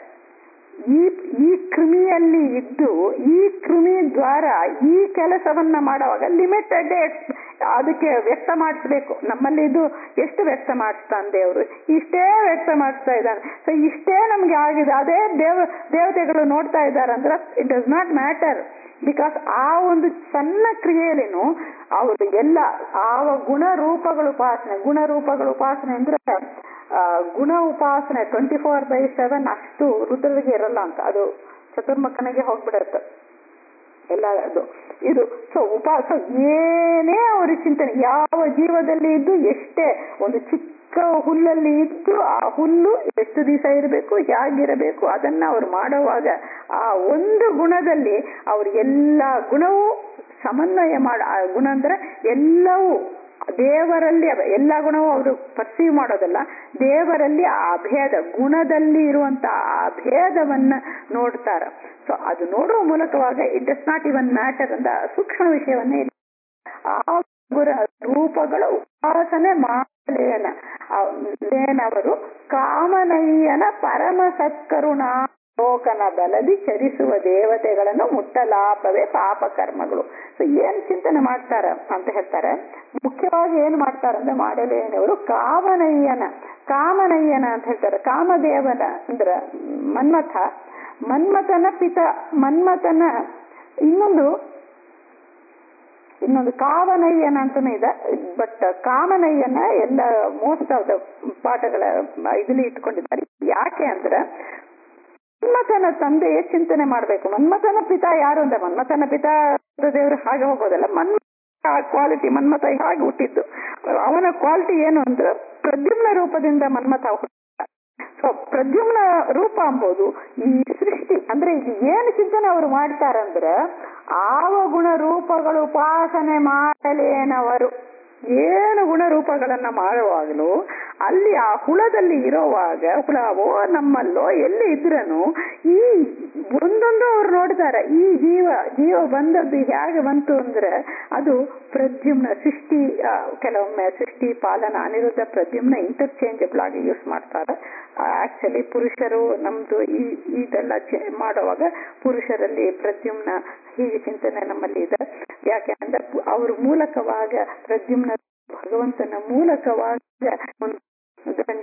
ಈ ಈ ಕೃಮಿಯಲ್ಲಿ ಇದ್ದು ಈ ಕೃಮಿ ದ್ವಾರ ಈ ಕೆಲಸವನ್ನ ಮಾಡುವಾಗ ಲಿಮಿಟೆಡ್ ಅದಕ್ಕೆ ವ್ಯಕ್ತ ಮಾಡಿಸ್ಬೇಕು ನಮ್ಮಲ್ಲಿ ಇದು ಎಷ್ಟು ವ್ಯಕ್ತ ಮಾಡಿಸ್ತಾನೆ ದೇವರು ಇಷ್ಟೇ ವ್ಯಕ್ತ ಮಾಡಿಸ್ತಾ ಇದ್ದಾನೆ ಸೊ ಇಷ್ಟೇ ನಮ್ಗೆ ಆಗಿದೆ ಅದೇ ದೇವ ದೇವತೆಗಳು ನೋಡ್ತಾ ಇದ್ದಾರೆ ಅಂದ್ರೆ it does not matter because ಆ ಒಂದು ಸಣ್ಣ ಕ್ರಿಯೆಯಲ್ಲಿನೂ ಅವರು ಎಲ್ಲ ಆವ ಗುಣ ರೂಪಗಳ ಉಪಾಸನೆ ಗುಣ ರೂಪಗಳ ಉಪಾಸನೆ ಅಂದ್ರೆ ಗುಣ ಉಪಾಸನೆ ಟ್ವೆಂಟಿ ಫೋರ್ ಬೈ ಸೆವೆನ್ ಅಷ್ಟು ರುದ್ರರಿಗೆ ಇರಲ್ಲ ಅಂತ ಅದು ಚತುರ್ಮಕ್ಕನಿಗೆ ಹೋಗ್ಬಿಡತ್ತೆ ಎಲ್ಲ ಅದು ಇದು ಸೊ ಉಪವಾಸ ಏನೇ ಅವರ ಚಿಂತನೆ ಯಾವ ಜೀವದಲ್ಲಿ ಇದ್ದು ಎಷ್ಟೇ ಒಂದು ಚಿಕ್ಕ ಹುಲ್ಲಲ್ಲಿ ಇದ್ದು ಆ ಹುಲ್ಲು ಎಷ್ಟು ದಿವಸ ಇರಬೇಕು ಹೇಗಿರಬೇಕು ಅದನ್ನ ಅವ್ರು ಮಾಡುವಾಗ ಆ ಒಂದು ಗುಣದಲ್ಲಿ ಅವ್ರು ಎಲ್ಲ ಗುಣವೂ ಸಮನ್ವಯ ಮಾಡ ಆ ಗುಣ ಅಂದ್ರೆ ಎಲ್ಲವೂ ದೇವರಲ್ಲಿ ಎಲ್ಲ ಗುಣವೂ ಅವರು ಪರ್ಸೀವ್ ಮಾಡೋದಲ್ಲ ದೇವರಲ್ಲಿ ಆ ಅಭೇದ ಗುಣದಲ್ಲಿ ಇರುವಂತ ಆ ಅಭೇದವನ್ನ ನೋಡ್ತಾರ ಸೊ ಅದು ನೋಡುವ ಮೂಲಕವಾಗ it does not even matter ಅಂತ ಸೂಕ್ಷ್ಮ ವಿಷಯವನ್ನೇ ಆ ಗುರ ರೂಪಗಳ ಉಪಾಸನೆ ಮಾಡಲೇನ ಅವರು ಕಾಮನಯ್ಯನ ಪರಮ ಸತ್ಕರುಣಾ ಲೋಕನ ಬಲದಿ ಚರಿಸುವ ದೇವತೆಗಳನ್ನು ಮುಟ್ಟಲಾಪವೇ ಪಾಪ ಕರ್ಮಗಳು ಸೊ ಏನ್ ಚಿಂತನೆ ಮಾಡ್ತಾರ ಅಂತ ಹೇಳ್ತಾರೆ ಮುಖ್ಯವಾಗಿ ಏನ್ ಮಾಡ್ತಾರ ಅಂದ್ರೆ ಮಾಡಲೇನವರು ಕಾಮನಯ್ಯನ ಕಾಮನಯ್ಯನ ಅಂತ ಹೇಳ್ತಾರೆ ಕಾಮದೇವನ ಅಂದ್ರ ಮನ್ಮಥ ಮನ್ಮಥನ ಪಿತ ಮನ್ಮಥನ ಇನ್ನೊಂದು ಇನ್ನೊಂದು ಕಾವನಯ್ಯನ ಅಂತಾನೆ ಇದೆ ಬಟ್ ಕಾಮನಯ್ಯನ ಎಲ್ಲ ಮೋಸ್ಟ್ ಆಫ್ ದ ಪಾಠಗಳ ಇದರಲ್ಲಿ ಇಟ್ಕೊಂಡಿದ್ದಾರೆ ಯಾಕೆ ಅಂದ್ರೆ ಮನ್ಮಥನ ತಂದೆಯ ಚಿಂತನೆ ಮಾಡ್ಬೇಕು ಮನ್ಮಥನ ಪಿತ ಯಾರು ಅಂದ್ರೆ ಮನ್ಮಥನ ಪಿತ ದೇವರು ಹಾಗೆ ಹೋಗೋದಲ್ಲ ಮನ್ಮಥ ಕ್ವಾಲಿಟಿ ಮನ್ಮಥ ಹಾಗೆ ಹುಟ್ಟಿದ್ದು ಅವನ ಕ್ವಾಲಿಟಿ ಏನು ಅಂದ್ರೆ ಪ್ರದ್ಯುಮ್ನ ರೂಪದಿಂದ ಮನ್ಮಥ ಹುಟ್ಟ ಸೊ ಪ್ರದ್ಯುಮ್ನ ರೂಪ ಅಂಬೋದು ಈ ಸೃಷ್ಟಿ ಅಂದ್ರೆ ಇದು ಏನು ಚಿಂತನೆ ಅವರು ಮಾಡ್ತಾರಂದ್ರೆ ಆವ ಗುಣ ರೂಪಗಳು ಉಪಾಸನೆ ಮಾಡಲೇನವರು ಏನು ಗುಣರೂಪಗಳನ್ನ ಮಾಡುವಾಗಲೂ ಅಲ್ಲಿ ಆ ಹುಳದಲ್ಲಿ ಇರೋವಾಗ ಹುಳವೋ ನಮ್ಮಲ್ಲೋ ಎಲ್ಲಿ ಇದ್ರನು ಈ ಒಂದೊಂದು ಅವ್ರು ನೋಡ್ತಾರೆ ಈ ಜೀವ ಜೀವ ಬಂದದ್ದು ಹೇಗೆ ಬಂತು ಅಂದ್ರೆ ಅದು ಪ್ರದ್ಯುಮ್ನ ಸೃಷ್ಟಿ ಆ, ಕೆಲವೊಮ್ಮೆ ಸೃಷ್ಟಿ ಪಾಲನ ಅನಿರುದ್ಧ ಪ್ರದ್ಯುಮ್ನ ಇಂಟರ್ಚೇಂಜಬಲ್ ಆಗಿ ಯೂಸ್ ಮಾಡ್ತಾರೆ ಆಕ್ಚುಲಿ ಪುರುಷರು ನಮ್ದು ಈ ಇದೆಲ್ಲ ಚೆ- ಮಾಡುವಾಗ ಪುರುಷರಲ್ಲಿ ಪ್ರದ್ಯುಮ್ನ ಹೀಗೆ ಚಿಂತನೆ ನಮ್ಮಲ್ಲಿ ಇದೆ ಯಾಕೆ ಅಂದ್ರೆ ಪು- ಅವ್ರ ಮೂಲಕವಾಗ ಪ್ರದ್ಯುಮ್ನ ಭಗವಂತನ ಮೂಲಕವಾಗ ಒಂದು ಗಂಡ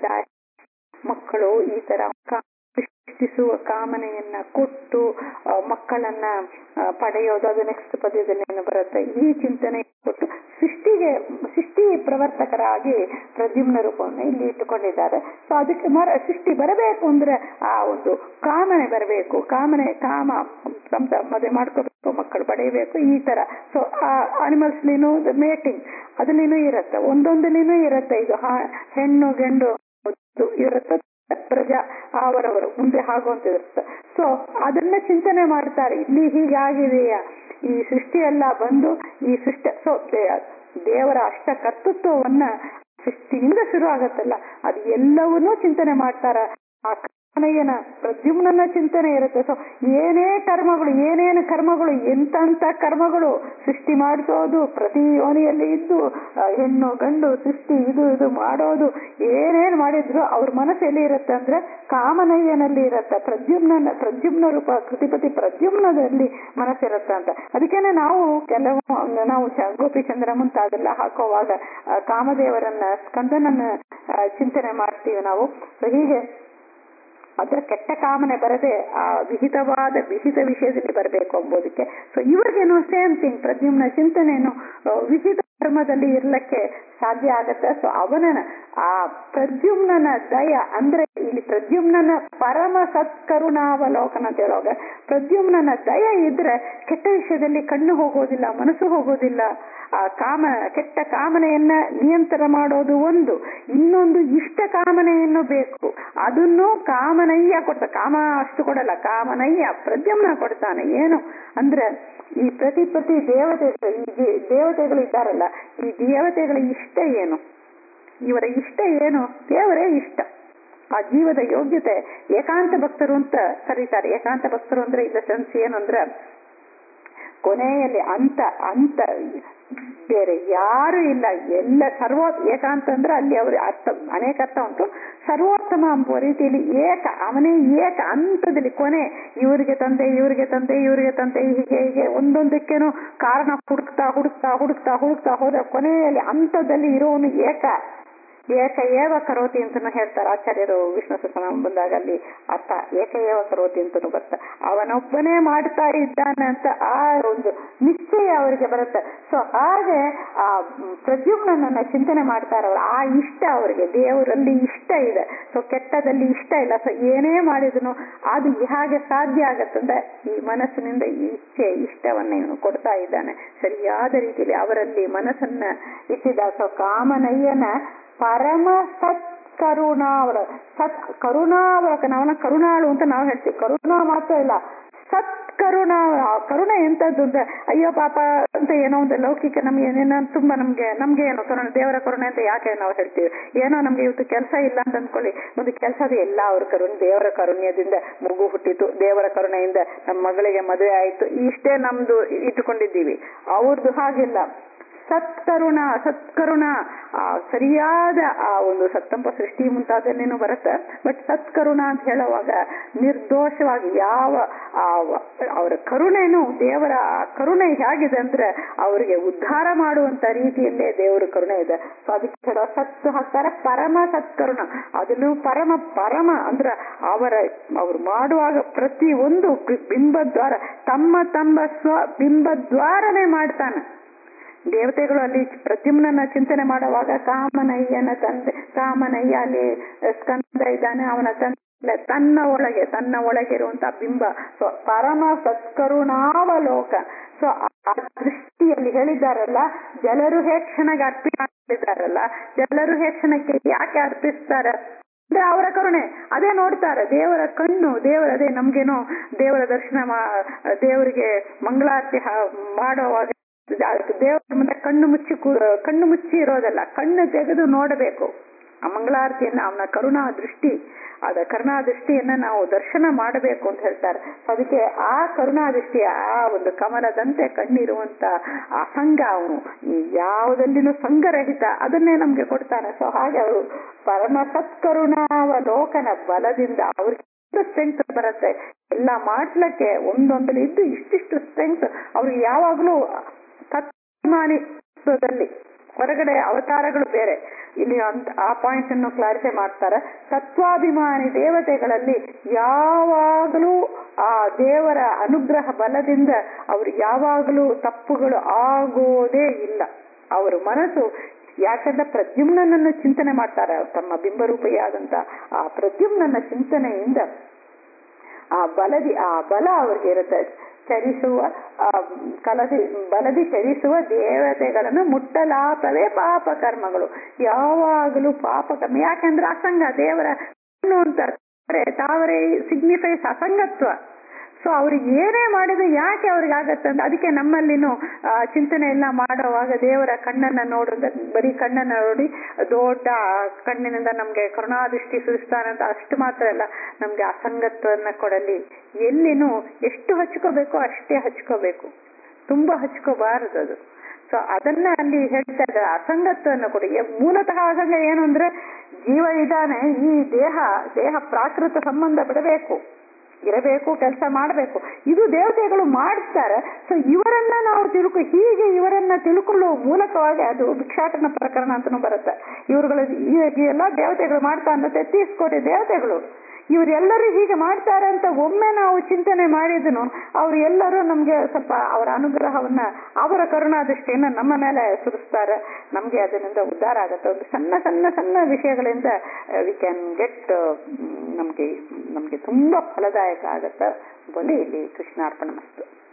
ಮಕ್ಕಳು ಈ ತರ ಕಾ- ಸೃಷ್ಟಿಸುವ ಕಾಮನೆಯನ್ನ ಕೊಟ್ಟು ಆ, ಮಕ್ಕಳನ್ನ ಆ, ಪಡೆಯೋದು ಅದು ನೆಕ್ಸ್ಟ್ ಪದ್ಯದಲ್ಲಿ ಏನು ಬರುತ್ತೆ ಈ ಚಿಂತನೆ ಕೊಟ್ಟು ಸೃಷ್ಟಿಗೆ ಸೃಷ್ಟಿ ಪ್ರವರ್ತಕರಾಗಿ ಪ್ರದ್ಯುಮ್ನ ರೂಪವನ್ನು ಇಲ್ಲಿ ಇಟ್ಟುಕೊಂಡಿದ್ದಾರೆ ಸೊ ಅದಕ್ಕೆ ಮರ ಸೃಷ್ಟಿ ಬರಬೇಕು ಅಂದ್ರೆ ಆ ಒಂದು ಕಾಮನೆ ಬರಬೇಕು ಕಾಮನೆ ಕಾಮ ಸ್ವಂತ ಮದುವೆ ಮಾಡ್ಕೋಬೇಕು ಮಕ್ಕಳು ಪಡೆಯಬೇಕು ಈ ತರ ಸೊ ಆ ಅನಿಮಲ್ಸ್ಲಿನೂ ಮೇಟಿಂಗ್ ಅದ್ರಲ್ಲಿನೂ ಇರುತ್ತೆ ಒಂದೊಂದಲ್ಲಿನೂ ಇರುತ್ತೆ ಇದು ಹಾ- ಹೆಣ್ಣು ಗಂಡು ಇದು ಇರುತ್ತೆ ಪ್ರಜಾ ಅವರವರು ಮುಂದೆ ಆಗುವಂತ ಇರುತ್ತೆ ಸೊ ಅದನ್ನ ಚಿಂತನೆ ಮಾಡ್ತಾರೆ ಇಲ್ಲಿ ಹೀಗಾಗಿದೆಯಾ ಈ ಸೃಷ್ಟಿ ಎಲ್ಲ ಬಂದು ಈ ಸೃಷ್ಟಿ ಸೊ ದೇವರ ಅಷ್ಟ ಕರ್ತೃತ್ವವನ್ನ ಸೃಷ್ಟಿಯಿಂದ ಶುರು ಆಗತ್ತಲ್ಲ ಅದು ಎಲ್ಲವನ್ನೂ ಚಿಂತನೆ ಮಾಡ್ತಾರ ಆ ಕರ್ಮನೆಯನ ಪ್ರದ್ಯುಮ್ನ ಚಿಂತನೆ ಇರುತ್ತೆ ಸೊ ಏನೇ ಕರ್ಮಗಳು ಏನೇನು ಕರ್ಮಗಳು ಎಂತಂತ ಕರ್ಮಗಳು ಸೃಷ್ಟಿ ಮಾಡಿಸೋದು ಪ್ರತಿ ಯೋನಿಯಲ್ಲಿ ಇದ್ದು ಆ, ಹೆಣ್ಣು ಗಂಡು ಸೃಷ್ಟಿ ಇದು ಇದು ಮಾಡೋದು ಏನೇನ್ ಮಾಡಿದ್ರು ಅವ್ರ ಮನಸ್ಸು ಎಲ್ಲಿ ಇರುತ್ತೆ ಅಂದ್ರೆ ಕಾಮನಯ್ಯನಲ್ಲಿ ಇರುತ್ತೆ ಪ್ರದ್ಯುಮ್ನ ಪ್ರದ್ಯುಮ್ನ ರೂಪ ಕೃತಿಪತಿ ಪ್ರದ್ಯುಮ್ನದಲ್ಲಿ ಮನಸ್ಸಿರುತ್ತೆ ಅಂತ ಅದಕ್ಕೇನೆ ನಾವು ಕೆಲವು ನಾವು ಚ- ಗೋಪಿ ಚಂದ್ರ ಮುಂತಾದೆಲ್ಲ ಹಾಕೋವಾಗ ಆ, ಕಾಮದೇವರನ್ನ ಸ್ಕಂದನನ್ನ ಆ, ಚಿಂತನೆ ಮಾಡ್ತೀವಿ ನಾವು ಸೊ ಹೀಗೆ ಅದರ ಕೆಟ್ಟ ಕಾಮನೆ ಬರದೆ ಆ ವಿಹಿತವಾದ ವಿಹಿತ ವಿಷಯದಲ್ಲಿ ಬರಬೇಕು ಎಂಬುದಕ್ಕೆ ಸೊ ಇವ್ರಿಗೇನು ಸೇಮ್ ಥಿಂಗ್ ಪ್ರದ್ಯುಮ್ನ ಚಿಂತನೆಯನ್ನು ಆ, ವಿಹಿತ ಧರ್ಮದಲ್ಲಿ ಇರ್ಲಿಕ್ಕೆ ಸಾಧ್ಯ ಆಗತ್ತೆ ಸೊ ಅವನ ಆ ಪ್ರದ್ಯುಮ್ನನ ದಯ ಅಂದ್ರೆ ಇಲ್ಲಿ ಪ್ರದ್ಯುಮ್ನನ ಪರಮ ಸತ್ಕರುಣಾವಲೋಕನ ಅಂತ ಹೇಳುವಾಗ ಪ್ರದ್ಯುಮ್ನನ ದಯ ಇದ್ರೆ ಕೆಟ್ಟ ವಿಷಯದಲ್ಲಿ ಕಣ್ಣು ಹೋಗೋದಿಲ್ಲ ಮನಸ್ಸು ಹೋಗೋದಿಲ್ಲ ಆ ಕಾಮ ಕೆಟ್ಟ ಕಾಮನೆಯನ್ನ ನಿಯಂತ್ರಣ ಮಾಡೋದು ಒಂದು ಇನ್ನೊಂದು ಇಷ್ಟ ಕಾಮನೆಯನ್ನು ಬೇಕು ಅದನ್ನು ಕಾಮನಯ್ಯ ಕೊಡ್ತ ಕಾಮ ಅಷ್ಟು ಕೊಡಲ್ಲ ಕಾಮನಯ್ಯ ಪ್ರದ್ಯುಮ್ನ ಕೊಡ್ತಾನೆ ಏನು ಅಂದ್ರೆ ಈ ಪ್ರತಿ ಪ್ರತಿ ದೇವತೆಗಳು ಈ ದೇ- ದೇವತೆಗಳು ಇದ್ದಾರಲ್ಲ ಈ ದೇವತೆಗಳ ಇಷ್ಟ ಏನು ಇವರ ಇಷ್ಟ ಏನು ದೇವರೇ ಇಷ್ಟ ಆ ಜೀವದ ಯೋಗ್ಯತೆ ಏಕಾಂತ ಭಕ್ತರು ಅಂತ ಕರೀತಾರೆ ಏಕಾಂತ ಭಕ್ತರು ಅಂದ್ರೆ ಇದ ಸೆನ್ಸ್ ಏನು ಅಂದ್ರೆ ಕೊನೆಯಲ್ಲಿ ಅಂತ ಅಂತ ಬೇರೆ ಯಾರು ಇಲ್ಲ ಎಲ್ಲ ಸರ್ವೋ ಏಕಾಂತ ಅಂದ್ರೆ ಅಲ್ಲಿ ಅವ್ರ ಅರ್ಥ ಅನೇಕ ಅರ್ಥ ಉಂಟು ಸರ್ವೋತ್ತಮ ಎಂಬುವ ರೀತಿಯಲ್ಲಿ ಏಕ ಅವನೇ ಏಕ ಅಂತದಲ್ಲಿ ಕೊನೆ ಇವರಿಗೆ ತಂದೆ ಇವರಿಗೆ ತಂದೆ ಇವರಿಗೆ ತಂದೆ ಹೀಗೆ ಹೀಗೆ ಒಂದೊಂದಕ್ಕೇನು ಕಾರಣ ಹುಡುಕ್ತಾ ಹುಡುಕ್ತಾ ಹುಡುಕ್ತಾ ಹುಡುಕ್ತಾ ಹೋದ ಕೊನೆಯಲ್ಲಿ ಅಂತದಲ್ಲಿ ಇರೋನು ಏಕ ಏಕ ಏವ ಕರೋತಿ ಅಂತನೂ ಹೇಳ್ತಾರೆ ಆಚಾರ್ಯರು ವಿಷ್ಣು ಸಹಸ್ರನಾಮ ಬಂದಾಗ ಅಲ್ಲಿ ಅರ್ಥ ಏಕ ಏವ ಕರೋತಿ ಅಂತನೂ ಬರುತ್ತೆ ಅವನೊಬ್ಬನೇ ಮಾಡ್ತಾ ಇದ್ದಾನೆ ಅಂತ ಆ ಒಂದು ನಿಶ್ಚಯ ಅವರಿಗೆ ಬರುತ್ತೆ ಸೊ ಹಾಗೆ ಆ ಪ್ರದ್ಯುಮ್ನನ್ನ ಚಿಂತನೆ ಮಾಡ್ತಾರೆ ಅವರು ಆ ಇಷ್ಟ ಅವರಿಗೆ ದೇವರಲ್ಲಿ ಇಷ್ಟ ಇದೆ ಸೊ ಕೆಟ್ಟದಲ್ಲಿ ಇಷ್ಟ ಇಲ್ಲ ಸೊ ಏನೇ ಮಾಡಿದನು ಅದು ಹೇಗೆ ಸಾಧ್ಯ ಆಗತ್ತಂದ್ರೆ ಈ ಮನಸ್ಸಿನಿಂದ ಈ ಇಚ್ಛೆ ಇಷ್ಟವನ್ನ ಇವನು ಕೊಡ್ತಾ ಇದ್ದಾನೆ ಸರಿಯಾದ ರೀತಿಯಲ್ಲಿ ಅವರಲ್ಲಿ ಮನಸ್ಸನ್ನ ಇಟ್ಟಿದ್ದ ಸೊ ಕಾಮನಯ್ಯನ ಪರಮ ಸತ್ ಕರುಣಾವರ ಸತ್ ಕರುಣಾವರಕ ನಾವನ್ನ ಕರುಣಾಳು ಅಂತ ನಾವು ಹೇಳ್ತೀವಿ ಕರುಣಾ ಮಾತ್ರ ಇಲ್ಲ ಸತ್ ಕರುಣಾ ಆ ಕರುಣೆ ಎಂತದ್ದು ಅಂದ್ರೆ ಅಯ್ಯೋ ಪಾಪ ಅಂತ ಏನೋ ಒಂದು ಲೌಕಿಕ ನಮ್ಗೆ ಏನೇನೋ ತುಂಬಾ ನಮ್ಗೆ ನಮ್ಗೆ ಏನೋ ಕರುಣೆ ದೇವರ ಕರುಣೆ ಅಂತ ಯಾಕೆ ನಾವು ಹೇಳ್ತೀವಿ ಏನೋ ನಮ್ಗೆ ಇವತ್ತು ಕೆಲಸ ಇಲ್ಲ ಅಂತ ಅನ್ಕೊಳ್ಳಿ ಒಂದು ಕೆಲಸದ ಎಲ್ಲ ಅವ್ರ ಕರುಣೆ ದೇವರ ಕರುಣ್ಯದಿಂದ ಮಗು ಹುಟ್ಟಿತು ದೇವರ ಕರುಣೆಯಿಂದ ನಮ್ಮ ಮಗಳಿಗೆ ಮದುವೆ ಆಯ್ತು ಇಷ್ಟೇ ನಮ್ದು ಇಟ್ಟುಕೊಂಡಿದ್ದೀವಿ ಅವ್ರದ್ದು ಹಾಗಿಲ್ಲ ಸತ್ಕರುಣ ಸತ್ಕರುಣ ಆ ಸರಿಯಾದ ಆ ಒಂದು ಸತ್ತಂಪ ಸೃಷ್ಟಿ ಮುಂತಾದಲ್ಲೇನು ಬರುತ್ತೆ ಬಟ್ ಸತ್ಕರುಣ ಅಂತ ಹೇಳುವಾಗ ನಿರ್ದೋಷವಾಗಿ ಯಾವ ಆ ಅವರ ಕರುಣೆನು ದೇವರ ಆ ಕರುಣೆ ಹೇಗಿದೆ ಅಂದ್ರೆ ಅವರಿಗೆ ಉದ್ಧಾರ ಮಾಡುವಂತ ರೀತಿಯಲ್ಲೇ ದೇವರ ಕರುಣೆ ಇದೆ ಸೊ ಅದಕ್ಕೆ ಹೇಳೋ ಸತ್ತು ಹಾಕ್ತಾರೆ ಪರಮ ಸತ್ಕರುಣ ಅದನ್ನು ಪರಮ ಪರಮ ಅಂದ್ರ ಅವರ ಅವ್ರು ಮಾಡುವಾಗ ಪ್ರತಿ ಒಂದು ಬಿಂಬದ್ವಾರ ತಮ್ಮ ತಮ್ಮ ಸ್ವ ಬಿಂಬದ್ವಾರನೇ ಮಾಡ್ತಾನೆ ದೇವತೆಗಳು ಅಲ್ಲಿ ಪ್ರದ್ಯುಮ್ನನ್ನ ಚಿಂತನೆ ಮಾಡುವಾಗ ಕಾಮನಯ್ಯನ ತಂದೆ ಕಾಮನಯ್ಯ ಅಲ್ಲಿ ಸ್ಕಂದ ಇದ್ದಾನೆ ಅವನ ತಂದೆ ತನ್ನ ಒಳಗೆ ತನ್ನ ಒಳಗೆ ಇರುವಂತ ಬಿಂಬ ಸೊ ಪರಮ ಸತ್ಕರುಣಾವಲೋಕ ಸೊ ಆ ದೃಷ್ಟಿಯಲ್ಲಿ ಹೇಳಿದ್ದಾರಲ್ಲ ಜಲರು ಹೇಕ್ಷಣಗೆ ಅರ್ಪಿಸಿದ್ದಾರಲ್ಲ ಜಲರು ಹೇಕ್ಷಣಕ್ಕೆ ಯಾಕೆ ಅರ್ಪಿಸ್ತಾರೆ ಅಂದ್ರೆ ಅವರ ಕರುಣೆ ಅದೇ ನೋಡ್ತಾರೆ ದೇವರ ಕಣ್ಣು ದೇವರ ಅದೇ ನಮ್ಗೇನೋ ದೇವರ ದರ್ಶನ ಮಾ ದೇವರಿಗೆ ಮಂಗಳಾರತಿ ಮಾಡುವಾಗ ಅದಕ್ಕೆ ದೇವರ ಮುಂದೆ ಕಣ್ಣು ಮುಚ್ಚಿ ಕೂ- ಕಣ್ಣು ಮುಚ್ಚಿ ಇರೋದಲ್ಲ ಕಣ್ಣು ತೆಗೆದು ನೋಡಬೇಕು ಆ ಮಂಗಳಾರತಿಯನ್ನ ಅವನ ಕರುಣಾ ದೃಷ್ಟಿ ಅದ ಕರುಣಾ ದೃಷ್ಟಿಯನ್ನ ನಾವು ದರ್ಶನ ಮಾಡಬೇಕು ಅಂತ ಹೇಳ್ತಾರೆ So ಅದಕ್ಕೆ ಆ ಕರುಣಾ ದೃಷ್ಟಿ ಆ ಒಂದು ಕಮಲದಂತೆ ಕಣ್ಣಿರುವಂತ ಆ ಸಂಘ ಅವನು ಯಾವುದಲ್ಲಿನೂ ಸಂಘರಹಿತ ಅದನ್ನೇ ನಮ್ಗೆ ಕೊಡ್ತಾನೆ ಸೊ ಹಾಗೆ ಅವರು ಪರಮ ಸತ್ಕರುಣಾವಲೋಕನ ಬಲದಿಂದ ಅವ್ರಿಗೆ ಸ್ಟ್ರೆಂತ್ ಬರುತ್ತೆ ಎಲ್ಲ ಮಾಡ್ಲಿಕ್ಕೆ ಒಂದೊಂದಲ್ಲಿ ಇದ್ದು ಇಷ್ಟಿಷ್ಟು ಸ್ಟ್ರೆಂತ್ ಅವ್ರಿಗೆ ಯಾವಾಗ್ಲೂ ತತ್ವಾಭಿಮಾನಿತ್ವದಲ್ಲಿ ಹೊರಗಡೆ ಅವತಾರಗಳು ಬೇರೆ ಇಲ್ಲಿ ಅಂತ ಆ ಪಾಯಿಂಟ್ ಅನ್ನು ಕ್ಲಾರಿಫೈ ಮಾಡ್ತಾರೆ ತತ್ವಾಭಿಮಾನಿ ದೇವತೆಗಳಲ್ಲಿ ಯಾವಾಗಲೂ ಆ ದೇವರ ಅನುಗ್ರಹ ಬಲದಿಂದ ಅವ್ರಿಗೆ ಯಾವಾಗಲೂ ತಪ್ಪುಗಳು ಆಗೋದೇ ಇಲ್ಲ ಅವರ ಮನಸ್ಸು ಯಾಕಂದ್ರೆ ಪ್ರದ್ಯುಮ್ನನ್ನು ಚಿಂತನೆ ಮಾಡ್ತಾರೆ ತಮ್ಮ ಬಿಂಬರೂಪಿಯಾದಂತ ಆ ಪ್ರದ್ಯುಮ್ನನ್ನ ಚಿಂತನೆಯಿಂದ ಆ ಬಲದಿ ಆ ಬಲ ಅವ್ರಿಗೆ ಇರುತ್ತೆ ಚರಿಸುವ ಆ ಕಲದಿ ಬಲದಿ ಚರಿಸುವ ದೇವತೆಗಳನ್ನು ಮುಟ್ಟಲಾಪವೇ ಪಾಪ ಕರ್ಮಗಳು ಯಾವಾಗಲೂ ಪಾಪ ಕರ್ಮ ಯಾಕಂದ್ರೆ ಅಸಂಗ ದೇವರ ಕಣ್ಣು ಅಂತ ತಾವರೇ ಸಿಗ್ನಿಫೈಸ್ ಅಸಂಗತ್ವ ಸೊ ಅವ್ರಿಗೆ ಏನೇ ಮಾಡಿದ್ರೆ ಯಾಕೆ ಅವ್ರಿಗೆ ಆಗತ್ತೆ ಅಂತ ಅದಕ್ಕೆ ನಮ್ಮಲ್ಲಿನೂ ಆ, ಚಿಂತನೆ ಎಲ್ಲ ಮಾಡುವಾಗ ದೇವರ ಕಣ್ಣನ್ನ ನೋಡಿದ್ರೆ ಬರೀ ಕಣ್ಣನ್ನ ನೋಡಿ ದೊಡ್ಡ ಆ ಕಣ್ಣಿನಿಂದ ನಮ್ಗೆ ಕರುಣಾದೃಷ್ಟಿ ಸುರಿಸ್ತಾನಂತ ಅಷ್ಟು ಮಾತ್ರ ಅಲ್ಲ ನಮ್ಗೆ ಅಸಂಗತ್ವನ್ನ ಕೊಡಲಿ ಎಲ್ಲಿನೂ ಎಷ್ಟು ಹಚ್ಕೋಬೇಕೋ ಅಷ್ಟೇ ಹಚ್ಕೋಬೇಕು ತುಂಬಾ ಹಚ್ಕೋಬಾರದು ಅದು ಸೊ ಅದನ್ನ ಅಲ್ಲಿ ಹೇಳ್ತಾ ಇದ್ದಾರೆ ಅಸಂಗತ್ವವನ್ನು ಕೊಡಿ ಎ- ಮೂಲತಃ ಅಸಂಗ ಏನು ಅಂದ್ರೆ ಜೀವ ಇದ್ದಾನೆ ಈ ದೇಹ ದೇಹ ಪ್ರಾಕೃತ ಸಂಬಂಧ ಬಿಡಬೇಕು ಇರಬೇಕು ಕೆಲಸ ಮಾಡಬೇಕು ಇದು ದೇವತೆಗಳು ಮಾಡಿಸ್ತಾರೆ ಸೊ ಇವರನ್ನ ನಾವು ತಿಳ್ಕೊ ಹೀಗೆ ಇವರನ್ನ ತಿಳ್ಕೊಳ್ಳುವ ಮೂಲಕವಾಗಿ ಅದು ಭಿಕ್ಷಾಟನ ಪ್ರಕರಣ ಅಂತನೂ ಬರುತ್ತೆ ಇವ್ರುಗಳು ಈ- ಈ ಎಲ್ಲ ದೇವತೆಗಳು ಮಾಡ್ತಾ ಅಂದ್ರೆ ತೆತ್ತೀಸ್ ಕೋಟಿ ದೇವತೆಗಳು ಇವರೆಲ್ಲರೂ ಹೀಗೆ ಮಾಡ್ತಾರೆ ಅಂತ ಒಮ್ಮೆ ನಾವು ಚಿಂತನೆ ಮಾಡಿದನು ಅವ್ರು ಎಲ್ಲರೂ ನಮ್ಗೆ ಸ್ವಲ್ಪ ಅವರ ಅನುಗ್ರಹವನ್ನ ಅವರ ಕರುಣಾ ದೃಷ್ಟಿಯನ್ನ ನಮ್ಮ ಮೇಲೆ ಸುರಿಸ್ತಾರೆ ನಮ್ಗೆ ಅದರಿಂದ ಉದ್ಧಾರ ಆಗುತ್ತೆ ಒಂದು ಸಣ್ಣ ಸಣ್ಣ ಸಣ್ಣ ವಿಷಯಗಳಿಂದ ವಿ ಕ್ಯಾನ್ ಗೆಟ್ ನಮ್ಗೆ ನಮ್ಗೆ ತುಂಬಾ ಫಲದಾಯಕ ಆಗತ್ತೆ ಬಲಿ ಇಲ್ಲಿ ಕೃಷ್ಣಾರ್ಪಣ ಮಸ್ತು